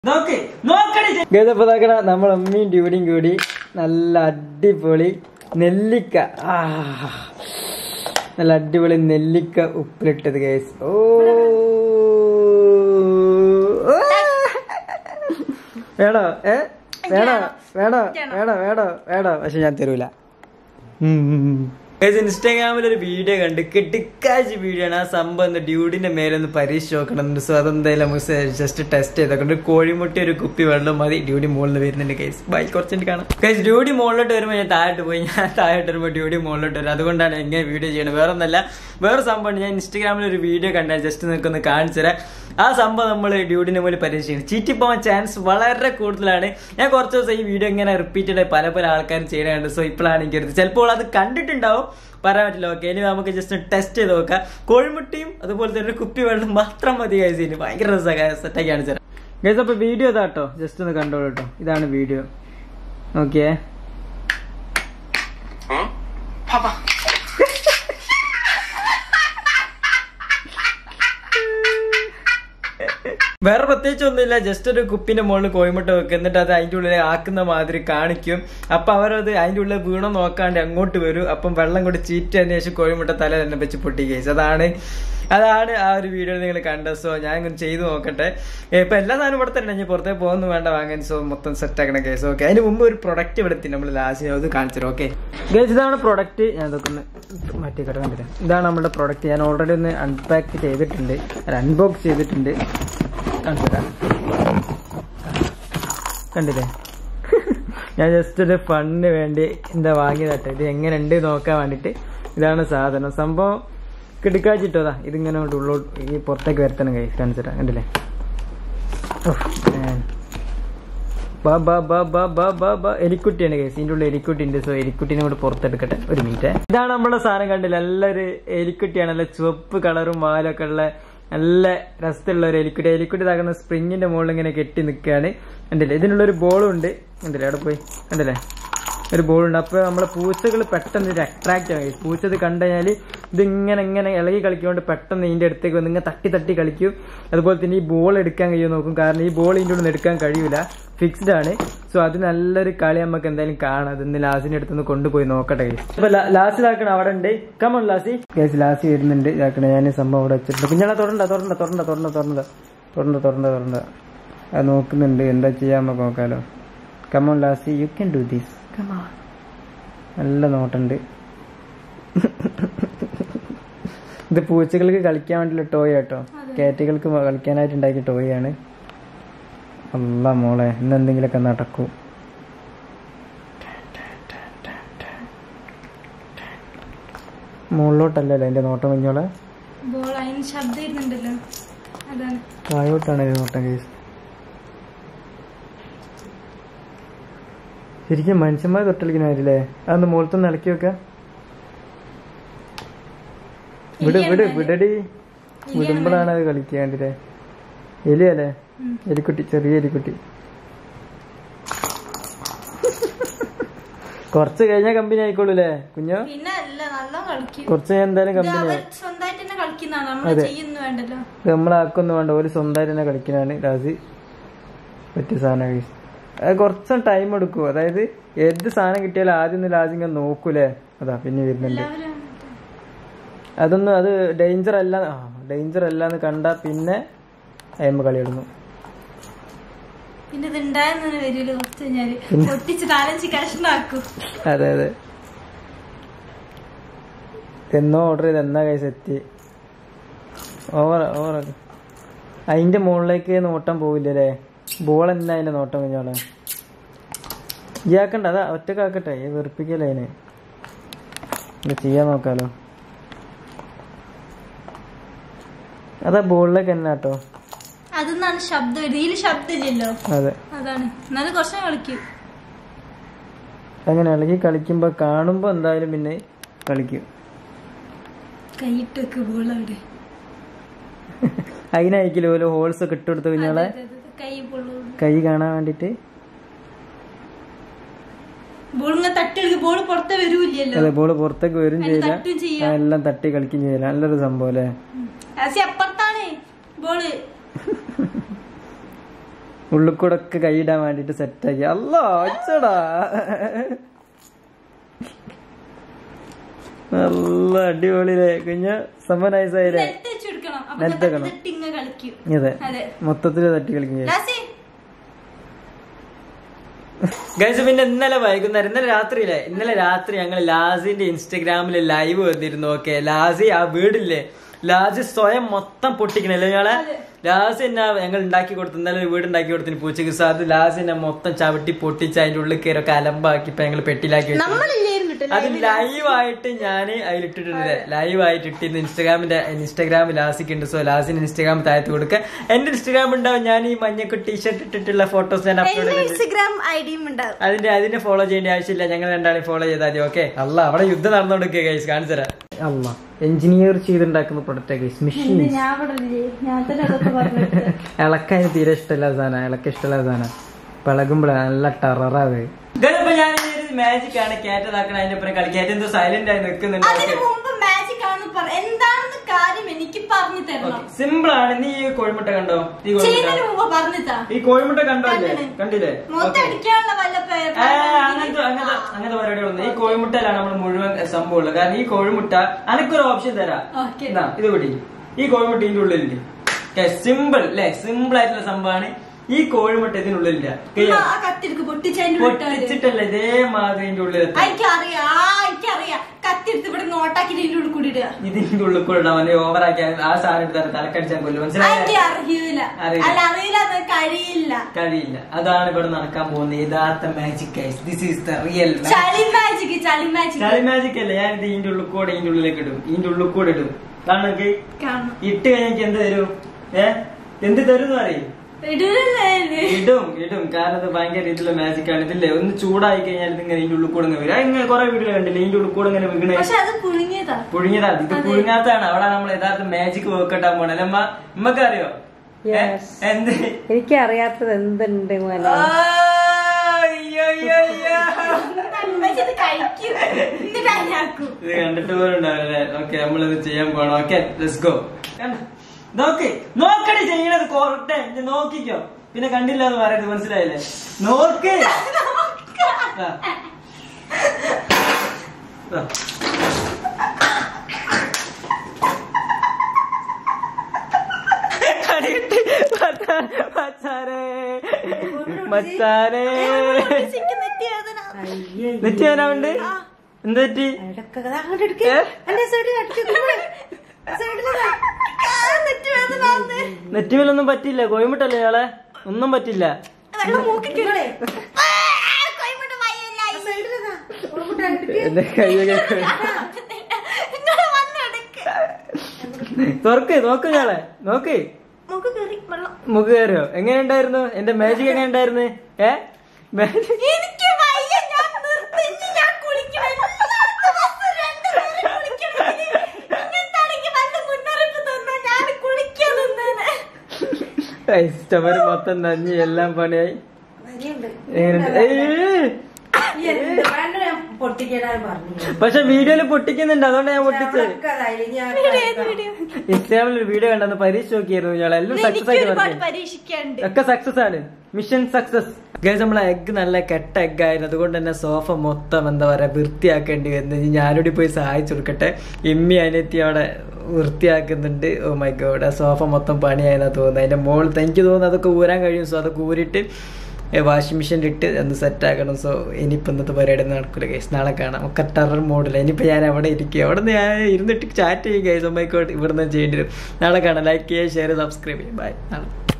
നോക്ക് നോക്കണേ ഗതപ്പോ നോക്കണ നമ്മൾ അമ്മയും ഡ്യൂടിയും കൂടി നല്ല അടിപൊളി നെല്ലിക്ക ആ നല്ല അടിപൊളി നെല്ലിക്ക ഉപ്പിലിട്ടത് കേസ് ഓ ആ. വേണോ ഏ വേണോ വേണോ വേണോ വേണോ വേണോ പക്ഷെ ഞാൻ തരൂല ഇൻസ്റ്റാഗ്രാമിൽ ഒരു വീഡിയോ കണ്ട് കിട്ടിക്കാഴ്ച വീഡിയോ ആണ് ആ സംഭവം ഒന്ന് ഡ്യൂഡിന്റെ മേലെ ഒന്ന് പരീക്ഷ നോക്കണം സോ അതെന്തായാലും നമുക്ക് ജസ്റ്റ് ടെസ്റ്റ് ചെയ്തോക്കണം ഒരു കോഴിമുട്ടി ഒരു കുപ്പി വെള്ളം മതി ഡ്യൂഡി മുകളിൽ വരുന്നുണ്ട് കേസ് ബൈ കുറച്ചിട്ട് കാണാം കേസ് ഡ്യൂഡി മുകളിലോട്ട് വരുമ്പോൾ ഞാൻ താഴോട്ട് പോയി ഞാൻ താഴോട്ട് വരുമ്പോൾ ഡ്യൂഡി മുകളിലോട്ട് വരും അതുകൊണ്ടാണ് എങ്ങനെ വീഡിയോ ചെയ്യണം വേറെ ഒന്നല്ല വേറെ സംഭവം ഞാൻ ഇൻസ്റ്റാഗ്രാമിൽ ഒരു വീഡിയോ കണ്ടാൽ ജസ്റ്റ് നിങ്ങൾക്കൊന്ന് കാണിച്ചു തരാം ആ സംഭവം നമ്മൾ ഡ്യൂഡിന്റെ മുകളിൽ പരീക്ഷ ചെയ്യണം ചീറ്റി പോകാൻ ചാൻസ് വളരെ കൂടുതലാണ് ഞാൻ കുറച്ച് ദിവസം ഈ വീഡിയോ ഇങ്ങനെ റിപ്പീറ്റഡ് പല പല ആൾക്കാരും ചെയ്യണുണ്ട് സോ ഇപ്പോഴാണ് എനിക്ക് അറിയുന്നത് ചിലപ്പോൾ അത് കണ്ടിട്ടുണ്ടാവും പറയാൻ പറ്റില്ല ഓക്കെ ഇനി നമുക്ക് ജസ്റ്റ് ടെസ്റ്റ് ചെയ്ത് നോക്കാം കോഴിമുട്ടിയും അതുപോലെ തന്നെ ഒരു കുപ്പി വെള്ളം മാത്രം മതി ഗൈസ് ഇനി ഭയങ്കര രസമാണ് സെറ്റാക്കി കാണിച്ചു തരാം ഗൈസ് അപ്പൊ വീഡിയോ ഇതാട്ടോ ജസ്റ്റ് ഒന്ന് കണ്ടോളൂ കേട്ടോ ഇതാണ് വീഡിയോ നോക്കിയേ വേറെ പ്രത്യേകിച്ച് ഒന്നുമില്ല ജസ്റ്റ് ഒരു കുപ്പിന്റെ മുകളിൽ കോഴിമുട്ട വെക്കുക എന്നിട്ട് അത് അതിന്റെ ഉള്ളിൽ ആക്കുന്ന മാതിരി കാണിക്കും അപ്പൊ അവരത് അതിന്റെ ഉള്ളിൽ വീണോ നോക്കാണ്ട് അങ്ങോട്ട് വരും അപ്പം വെള്ളം കൊണ്ട് ചീറ്റതിന് ശേഷം കോഴിമുട്ട തല തന്നെ വെച്ച് പൊട്ടി കേസ് അതാണ് അതാണ് ആ ഒരു വീഡിയോ നിങ്ങൾ കണ്ടത് സോ ഞാൻ ഇങ്ങനെ ചെയ്തു നോക്കട്ടെ ഇപ്പൊ എല്ലാ സാധനം ഇവിടെ തന്നെ ഇനി പുറത്തേക്ക് പോകുന്നു വേണ്ട വാങ്ങാൻ സോ മൊത്തം സെറ്റ് ആക്കണ കേസ് ഓക്കെ അതിന് മുമ്പ് ഒരു പ്രൊഡക്റ്റ് ഇവിടെ എത്തി നമ്മൾ ലാസ്റ്റ് അത് കാണിച്ചു ഓക്കെ ഗേസ് ഇതാണ് പ്രൊഡക്റ്റ് ഞാൻ ഇതൊക്കെ ഒന്ന് മാറ്റി കണ്ടില്ല ഇതാണ് നമ്മുടെ പ്രൊഡക്റ്റ് ഞാൻ ഓൾറെഡി ഒന്ന് അൺപാക്ക് ചെയ്തിട്ടുണ്ട് അൺബോക്സ് ചെയ്തിട്ടുണ്ട് കാണിച്ചുതരാം കണ്ടില്ലേ ഞാൻ ജസ്റ്റ് ഒരു ഫണ്ടിന് വേണ്ടി എന്താ വാങ്ങിയതാട്ടെ ഇത് എങ്ങനെ ഉണ്ട് നോക്കാൻ വേണ്ടിട്ട് ഇതാണ് സാധനം സംഭവം കിടക്കാച്ചിട്ടോതാ ഇതിങ്ങനെ കൊണ്ട് ഉള്ളോട്ട് ഈ പുറത്തേക്ക് വരുത്തണം കൈ കാണിച്ചുതരാം കണ്ടില്ലേ ഉഫ്, man. ബാ ബാ ബാ ബാ ബാ ബാ ബാ എലിക്കുട്ടിയാണ് കേസ് ഇതിന്റെ ഉള്ളിൽ എലിക്കുട്ടി ഉണ്ട് സോ എലിക്കുട്ടിനെ കൂടെ പുറത്തെടുക്കട്ടെ ഒരു മിനിറ്റ് ഇതാണ് നമ്മുടെ സാധനം കണ്ടില്ല നല്ലൊരു എലിക്കുട്ടിയാണ് നല്ല ചുവപ്പ് കളറും വാലൊക്കെ ഉള്ള നല്ല രസമുള്ള ഒരു എലിക്കുട്ടി എലിക്കുട്ടി താക്കുന്ന സ്പ്രിങ്ങിന്റെ മുകളിൽ ഇങ്ങനെ കെട്ടി നിൽക്കുകയാണ് കണ്ടില്ലേ ഇതിനുള്ള ഒരു ബോളും ഉണ്ട് കണ്ടില്ലേ അവിടെ പോയി കണ്ടില്ലേ ഒരു ബോൾ ഉണ്ട് അപ്പൊ നമ്മളെ പൂച്ചകൾ പെട്ടെന്ന് ഇത് അട്രാക്ട് ആയി പൂച്ച ഇത് കണ്ടു കഴിഞ്ഞാൽ ഇതിങ്ങനെ ഇങ്ങനെ ഇളകി കളിക്കൊണ്ട് പെട്ടെന്ന് ഇതിന്റെ അടുത്തേക്ക് വന്ന് ഇങ്ങനെ തട്ടി തട്ടി കളിക്കും അതുപോലെ തന്നെ ഈ ബോൾ എടുക്കാൻ കഴിയുമോ നോക്കും കാരണം ഈ ബോൾ ഇതിന്റെ ഉള്ളിൽ നിന്ന് എടുക്കാൻ കഴിയൂല ഫിക്സ്ഡ് ആണ് സോ അത് നല്ലൊരു കളി നമുക്ക് എന്തായാലും കാണാം അതിന്ന് ലാസിന്റെ അടുത്തുനിന്ന് കൊണ്ടുപോയി നോക്കട്ടെ guys. അപ്പൊ ലാസ്റ്റിലാക്കണം അവിടെ ഉണ്ട് കമൺ ലാസി കേസ് ലാസി വരുന്നുണ്ട് ഇതാക്കണ ഞാൻ ഈ സംഭവം അവിടെ വെച്ചിട്ടുണ്ട് കുഞ്ഞാളെ തുറണ്ട തുറണ്ട തുറണ്ട തുറണ്ട തുറണ്ട തുറണ്ട തുറണ്ട തുറണ്ട അത് നോക്കുന്നുണ്ട് എന്താ ചെയ്യാൻ നമുക്ക് നോക്കാലോ come on lazy you can do this come on നല്ല നോട്ടുണ്ട് ഇത് പൂച്ചകൾക്ക് കളിക്കാൻ വേണ്ടിയുള്ള ടോയ് കേട്ടോ കാറ്റുകൾക്ക് കളിക്കാനായിട്ട് ഉണ്ടാക്കിയ ടോയ് ആണ് അല്ല മോളെ ഇന്ന് എന്തെങ്കിലുമൊക്കെ നടക്കൂ മുകളിലോട്ടല്ലല്ലോ എന്റെ നോട്ടം കുഞ്ഞോളെ ബോൾ അതിന് ശബ്ദം വരുന്നുണ്ടല്ലോ അതാണ് താഴോട്ടാണ് ഇത് നോട്ടം കേസ് ശരിക്കും മനുഷ്യന്മാർ തൊട്ടളിക്കുന്ന കാര്യല്ലേ അതൊന്ന് മുകളിലൊന്ന് ഇളക്കി വെക്ക വിട് വിട് വിടടി വിടുമ്പോഴാണ് അത് കളിക്കാണ്ടില്ലേ എലിയല്ലേ എലിക്കുട്ടി ചെറിയ എലിക്കുട്ടി കുറച്ച് കഴിഞ്ഞാൽ കമ്പനി ആയിക്കോളൂല്ലേ കുഞ്ഞോ പിന്നെ അല്ല നല്ല കളിക്കും കുറച്ച് കഴിഞ്ഞാൽ എന്തായാലും ഇത് കമ്പനി അവർ ആവും സ്വന്തമായിട്ട് തന്നെ കളിക്കുന്നതാണ് നമ്മൾ അതെ. ചെയ്യുന്നു വേണ്ടല്ലോ ഇത് നമ്മളാക്കൊന്നും വേണ്ട ഒരു സ്വന്തമായിട്ട് തന്നെ കളിക്കുന്നതാണ് രാജി പറ്റിയ സാധനം guys. അത് കുറച്ച് ടൈം എടുക്കും അതായത് ഏത് സാധനം കിട്ടിയാലും ആദ്യം ഒന്ന് രാജി ഇങ്ങനെ നോക്കൂലേ അതാ പിന്നെ വരുന്നുണ്ട് എല്ലാവരും അതൊന്നും അത് ഡേഞ്ചർ അല്ല ആ ഡേഞ്ചർ അല്ല എന്ന് കണ്ടാ പിന്നെ അയമ്പ കളി ഇടുന്നു പിന്നെ ഇത് ഉണ്ടായെന്നു വരില്ല കുറച്ച് കഴിഞ്ഞാല് പൊട്ടിച്ച് നാലഞ്ച് കഷ്ണാക്കും അതെ അതെ എന്നോ ഓർഡർ ചെയ്ത് എന്നാ കൈസ് എത്തി ഓവർ ഓവർ അതിന്റെ മുകളിലേക്ക് നോട്ടം പോവില്ലല്ലേ ബോൾ എന്നാ അതിന്റെ നോട്ടം കുഞ്ഞോളെ ഇയാക്കണ്ട അതാ ഒറ്റക്കാക്കട്ടെ ഈ വെറുപ്പിക്കല്ലേ അതിന് ഇത് ചെയ്യാൻ നോക്കാലോ അതാ ബോളിലേക്ക് എന്നാ കേട്ടോ അതെന്നാണ് ശബ്ദം വരുന്നത് ഇതിൽ ശബ്ദമില്ലല്ലോ അതെ അതാണ് എന്നാലും കുറച്ച് കളിക്കും അങ്ങനെ ഇളകി കളിക്കുമ്പോ കാണുമ്പോ എന്തായാലും പിന്നെ കളിക്കും കൈയിട്ട് വെക്ക് ബോൾ അവിടെ അതിനായിരിക്കില്ല ഓരോ ഹോൾസ് ഒക്കെ ഇട്ടുകൊടുത്ത് കുഞ്ഞോളെ അതെ, അതെ, അതെ. കൈ പൊള്ളും കൈ കാണാൻ വേണ്ടിട്ട് ബോൾ ഇങ്ങനെ തട്ടി ബോൾ പുറത്തെ വരൂല്ലല്ലോ അതെ ബോള് പുറത്തേക്ക് വരും അതിന് ചെയ്യില്ല തട്ടും ആ, ചെയ്യാം എല്ലാം തട്ടി കളിക്കുകയും ചെയ്യില്ല നല്ലൊരു സംഭവം അല്ലേ ആസി അപ്പുറത്താണ് ബോള് ഉള്ളിൽ കൂടെ ഒക്കെ കൈയിടാൻ വേണ്ടിട്ട് സെറ്റാക്കി അല്ലോ അച്ചടാ നല്ല അടിപൊളിയില്ലേ കുഞ്ഞ സംഭവം നൈസായില്ലേ നെറ്റ് വെച്ച് കൊടുക്കണം അപ്പൊ നെറ്റ് വെക്കണം. നെറ്റിങ് കളിക്കും അതെ അതെ മൊത്തത്തില് തട്ടി കളിക്കും ലാസി ഗൈസ് പിന്നെ ഇന്നലെ വൈകുന്നേരം ഇന്നലെ രാത്രിയിലെ ഇന്നലെ രാത്രി ഞങ്ങൾ ലാസിന്റെ ഇൻസ്റ്റഗ്രാമിൽ ലൈവ് വന്നിരുന്നു ഓക്കെ ലാസി ആ വീടില്ലേ ലാസി സ്വയം മൊത്തം പൊട്ടിക്കണല്ലേ ഞങ്ങളെ ലാസി എന്നെ ഞങ്ങൾ ഉണ്ടാക്കി കൊടുത്തു ഇന്നലെ ഒരു വീട് ഉണ്ടാക്കി കൊടുത്തിന് പൂച്ചക്ക് സാധനം ലാസി എന്നെ മൊത്തം ചവിട്ടി പൊട്ടിച്ച് അതിന്റെ ഉള്ളിൽ കയറൊക്കെ അലമ്പാക്കി ഇപ്പൊ ഞങ്ങൾ പെട്ടിലാക്കി വെച്ചു നമ്മളില്ലായിരുന്നു കേട്ടോ അത് ലൈവായിട്ട് ഞാൻ അതിലിട്ടിട്ടുണ്ട് ലൈവായിട്ട് ഇട്ടിരുന്നു ഇൻസ്റ്റാഗ്രാമിന്റെ ഇൻസ്റ്റാഗ്രാം ലാസിക്ക് ഉണ്ട് സോ ലാസിന് ഇൻസ്റ്റാഗ്രാം താഴത്ത് കൊടുക്കുക എന്റെ ഇൻസ്റ്റാഗ്രാം ഉണ്ടാവും ഞാൻ ഈ മഞ്ഞക്ക് ടീഷർട്ട് ഇട്ടിട്ടുള്ള ഫോട്ടോസ് ഞാൻ അപ്ലോഡ് എന്റെ ചെയ്തിട്ടുണ്ട് ഇൻസ്റ്റഗ്രാം ഐ ഡിയും ഉണ്ടാവും അതിന്റെ അതിനെ ഫോളോ ചെയ്യേണ്ട ആവശ്യമില്ല ഞങ്ങൾ രണ്ടാളെ ഫോളോ ചെയ്താൽ മതി ഓക്കെ അല്ല അവിടെ യുദ്ധം നടന്നുകൊടുക്കുക ഗൈസ് കാണിച്ചു തരാം അല്ല എഞ്ചിനീയർ ചെയ്തുണ്ടാക്കുന്ന പ്രൊഡക്റ്റ് ഗൈസ് മെഷീൻ ഞാൻ അവിടെ ഇല്ലേ? ഞാൻ തന്നെ അതൊക്കെ പറഞ്ഞിട്ട് ഇളക്കാൻ തീരെ ഇഷ്ടമില്ലാത്ത സാധനം ഇളക്ക ഇഷ്ടമില്ലാത്ത സാധനം പിളകുമ്പോഴേ നല്ല ടെററാവ് ഞാൻ മാജിക് ആണ് കേറ്റതാക്കണ അതിന്റെ ഒപ്പം കളിക്കാറ്റ് എന്തോ സൈലന്റ് ആയി നിൽക്കുന്നുണ്ട് അതിന് മുമ്പ് മാജിക് ആണെന്ന് പറ എന്താണെന്ന് കാര്യം എനിക്ക് പറഞ്ഞു തരണം സിമ്പിൾ ആണ് നീ ഈ കോഴിമുട്ട കണ്ടോ ഈ കോഴിമുട്ട ചെയ്യുന്നതിന് മുമ്പ് പറഞ്ഞു താ ഈ കോഴിമുട്ട കണ്ടോ ഇല്ലേ? കണ്ടിന്. കണ്ടില്ലേ മൊത്തം Okay. അടിക്കാനുള്ള വല്ല പേ- ഏ, അങ്ങനത്തെ അങ്ങനത്തെ അങ്ങനത്തെ പരിപാടികളൊന്നും ഈ കോഴിമുട്ടയിലാണ് നമ്മൾ മുഴുവൻ സംഭവം ഉള്ളത് കാരണം ഈ കോഴിമുട്ട അനക്കൊരു ഓപ്ഷൻ തരാം Okay. ഇതാ, ഇത് പിടി ഈ കോഴിമുട്ട ഇതിന്റെ ഉള്ളിലുണ്ട് സിമ്പിൾ അല്ലെ സിമ്പിൾ ആയിട്ടുള്ള സംഭവമാണ് ഈ കോഴിമുട്ട ഇതിനുള്ളിലില്ല ഉമ്മ ആ കത്തിരിക്ക് പൊട്ടിച്ചതിന്റെ വിട്ടാല് പൊട്ടിച്ചിട്ടല്ല ഇതേമാതിരി ഇതിന്റെ ഉള്ളിൽ എനിക്കറിയാം ആ എനിക്കറിയാം കത്തിയെടുത്ത് ഇവിടെ നോട്ടാക്കി ഇതിന്റെ ഉള്ളിൽ കൂടി ഇടുക ഇതിന്റെ ഉള്ളിൽ കൂടെ ഇടാൻ വേണ്ടി ഓവറാക്കി ആ സാധനം എടുത്താൽ തലക്കടിച്ചാൽ കൊല്ലും മനസ്സിലായോ എനിക്ക് അറിയൂല അറിയില്ല. അല്ല അറിയില്ല എന്ന് കഴിയില്ല കഴിയില്ല അതാണ് ഇവിടെ നടക്കാൻ പോകുന്നത് യഥാർത്ഥ magic this is the real ചളി മാജിക് ചളി മാജിക് കളി മാജിക് അല്ലേ ഞാൻ ഇത് ഇതിന്റെ ഉള്ളിൽ കൂടെ ഇതിന്റെ ഉള്ളിലേക്ക് ഇടും ഇതിന്റെ ഉള്ളിൽ കൂടെ ഇടും കാരണം എനിക്ക് കാണണം ഇട്ട് കഴിഞ്ഞാൽ എനിക്ക് എന്ത് തരും ഏ എന്ത് തരും എന്ന് പറയും ഇടൂലല്ലേ ഇടും ഇടും കാരണം ഇത് ഭയങ്കര രീതിയിലുള്ള മാജിക് ആണ് ഇതില്ലേ ഒന്ന് ചൂടായി കഴിഞ്ഞാൽ ഇതിങ്ങനെ ഇതിന്റെ ഉള്ളിൽ കൂടെ ഇങ്ങനെ വരും അത് ഇങ്ങനെ കുറെ വീഡിയോ കണ്ടില്ലേ ഇതിന്റെ ഉള്ളിൽ കൂടെ ഇങ്ങനെ വീണേ പക്ഷെ അത് പുഴുങ്ങിയതാ പുഴുങ്ങിയതാണ് ഇത് അതെ. പുഴുങ്ങാത്താണ് അവിടെ നമ്മൾ യഥാർത്ഥ മാജിക് വർക്കൗട്ടാൻ പോണേ അല്ലേ അമ്മ ഉമ്മക്ക് അറിയോ ഏ? Yes. എന്ത് എനിക്ക് അറിയാത്തത് എന്തുണ്ട് മോനെ ആ, അയ്യോ, അയ്യോ, അയ്യോ. അമ്മച്ചി ഇത് കഴിക്കും എന്നിട്ട് അതിനാക്കും ഇത് കണ്ടിട്ട് പോലും ഉണ്ടാവില്ലേ ഓക്കെ നമ്മളിത് ചെയ്യാൻ പോണം ഓക്കെ ലെറ്റ്സ് ഗോ നോക്ക് നോക്കടി ചെയ്യണത് കോർട്ടെ നോക്കിക്കോ പിന്നെ കണ്ടില്ല എന്ന് പറയരുത് മനസ്സിലായില്ലേ നോക്ക് ആ. ആ. കടികിട്ടി. മച്ചാ- മച്ചാനെ. മച്ചാനെ ചിക്കൻ നെറ്റി വേദന നെറ്റി വരാനുണ്ട് എന്ത് പറ്റി ഏ? നെറ്റി വേദന വന്ന്. നെറ്റിമേലൊന്നും പറ്റില്ല കോയമുട്ടല്ലേ ഇയാളെ ഒന്നും പറ്റില്ല വെള്ളം മൂക്കിക്കളെ കോയിമുട്ട വയ്യല്ലായി എന്റെ കൈയൊക്കെ ഇങ്ങോട്ട് വന്നെടുക്ക് തുറക്ക് നോക്ക് ഞാളെ നോക്ക് മൂക്ക് കയറി വെള്ളം മുഖ് കയറിയോ എങ്ങനെ ഉണ്ടായിരുന്നു എന്റെ മാജിക് എങ്ങനെ ഉണ്ടായിരുന്നു ഏ മാജിക് എനിക്ക് വയ്യ ഞാൻ നിർത്തി ഇനി ഞാൻ കുളിക്കും എല്ലായിടത്തും ബസ് രണ്ടുപേരും കുളിക്കണമെങ്കിൽ ഇങ്ങനത്താണെങ്കിൽ വല്ല മുന്നറിയിപ്പ് തന്നാ ഞാൻ കുളിക്കാൻ നിന്നേനെ കസ്റ്റമർ മൊത്തം നഞ്ഞി എല്ലാം പണിയായി എങ്ങനെയുണ്ട്? ഏയ്! പൊട്ടിക്കാനാണ് പറഞ്ഞു പക്ഷെ വീഡിയോയില് പൊട്ടിക്കുന്നുണ്ട് അതുകൊണ്ട് ഞാൻ പൊട്ടിച്ചത് വീഡിയോ ഇൻസ്റ്റാഗ്രാമിൽ ഒരു വീഡിയോ കണ്ടെന്ന് പരീക്ഷ നോക്കിയായിരുന്നു ഞങ്ങൾ എല്ലാം സക്സസ് എനിക്ക് ആയിട്ട് ഒരുപാട് വർക്ക് പരീക്ഷിക്കാണ്ട് ഒക്കെ സക്സസ് ആണ് മിഷൻ സക്സസ് ഗൈസ് നമ്മളെ എഗ് നല്ല കെട്ട എഗ് ആയിരുന്നു അതുകൊണ്ട് തന്നെ സോഫ മൊത്തം എന്താ പറയാ വൃത്തിയാക്കേണ്ടി വന്നു ഇനി ഞാനോടി പോയി സഹായിച്ചു കൊടുക്കട്ടെ ഇമ്മി അതിനെത്തി അവിടെ വൃത്തിയാക്കുന്നുണ്ട് ഓ മൈ ഗോഡ് ആ സോഫ മൊത്തം പണിയായെന്നാ തോന്നുന്നത് അതിന്റെ മോൾ എനിക്ക് തോന്നുന്നു അതൊക്കെ ഊരാൻ കഴിയും സോ അതൊക്കെ ഊരിട്ട് വാഷിംഗ് മെഷീനിൽ ഇട്ട് ഒന്ന് സെറ്റ് ആക്കണം സോ ഇനിയിപ്പോൾ ഇന്നത്തെ പരിപാടി ഒന്നും നടക്കില്ല ഗൈസ് നാളെ കാണാം ഒക്കെ ടെറർ മോഡിൽ ഇനിയിപ്പോൾ ഞാൻ അവിടെ ഇരിക്കുക അവിടെ നിന്ന് ഞാൻ ഇരുന്നിട്ട് ചാറ്റ് ചെയ്യും ഗൈസ് ഒമ്മൈക്കോട്ട് ഇവിടെ നിന്ന് ചെയ്യേണ്ടി വരും നാളെ കാണാം ലൈക്ക് ചെയ്യുക ഷെയർ സബ്സ്ക്രൈബ് ചെയ്യുക ബൈ നാളെ